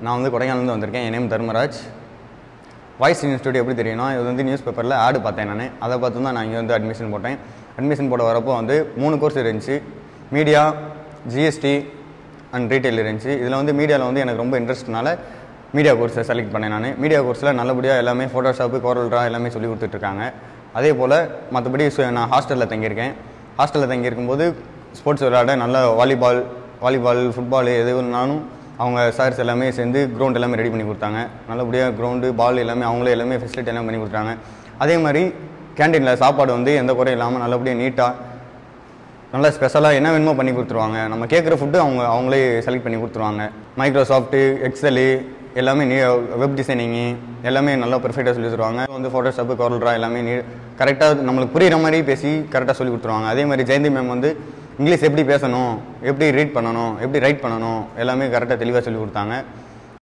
நான் வந்து கொடைக்கானலேருந்து வந்திருக்கேன் என் நேம் தர்மராஜ் வாய்ஸ் இன்ஸ்டியூட் எப்படி தெரியும்னா இது வந்து நியூஸ் பேப்பரில் ஆடு பார்த்தேன் நான் அதை பார்த்து தான் நான் இங்கே வந்து அட்மிஷன் போட்டேன் அட்மிஷன் போட வரப்போ வந்து மூணு கோர்ஸ் இருந்துச்சு மீடியா ஜிஎஸ்டி அண்ட் ரீட்டைல் இருந்துச்சு இதில் வந்து மீடியாவில் வந்து எனக்கு ரொம்ப இன்ட்ரெஸ்ட்னால மீடியா கோர்ஸை செலக்ட் பண்ணேன் நான் மீடியா கோர்ஸில் நல்லபடியாக எல்லாமே ஃபோட்டோஷாப்பு கோரல்ரா எல்லாமே சொல்லி கொடுத்துட்ருக்காங்க அதே போல் மற்றபடி சு- நான் ஹாஸ்டலில் தங்கியிருக்கேன் ஹாஸ்டலில் தங்கியிருக்கும்போது ஸ்போர்ட்ஸ் விளையாட நல்ல வாலிபால் வாலிபால் ஃபுட்பால் எது வேணுனாலும் அவங்க சார்ஸ் எல்லாமே சேர்ந்து கிரவுண்ட் எல்லாமே ரெடி பண்ணி கொடுத்தாங்க நல்லபடியாக கிரவுண்டு பால் எல்லாமே அவங்களே எல்லாமே ஃபெசிலிட்டி எல்லாம் பண்ணி கொடுத்தாங்க அதே மாதிரி கேண்டீனில் சாப்பாடு வந்து எந்த குறையும் இல்லாமல் நல்லபடியாக நீட்டாக நல்லா ஸ்பெஷலாக என்ன வேணுமோ பண்ணி கொடுத்துருவாங்க நம்ம கேட்குற ஃபுட்டு அவங்க அவங்களே செலக்ட் பண்ணி கொடுத்துருவாங்க மைக்ரோசாஃப்ட்டு எக்ஸலு எல்லாமே நீ வெப் டிசைனிங்கு எல்லாமே நல்லா பெர்ஃபெக்டாக சொல்லி தருவாங்க வந்து ஃபோட்டோஷாப்பு கோரல்ரா எல்லாமே நீ கரெக்டாக நம்மளுக்கு புரியுற மாதிரி பேசி கரெக்டாக சொல்லி கொடுத்துருவாங்க அதே மாதிரி ஜெயந்தி மேம் வந்து இங்கிலீஷ் எப்படி பேசணும் எப்படி ரீட் பண்ணணும் எப்படி ரைட் பண்ணணும் எல்லாமே கரெக்டாக தெளிவாக சொல்லி கொடுத்தாங்க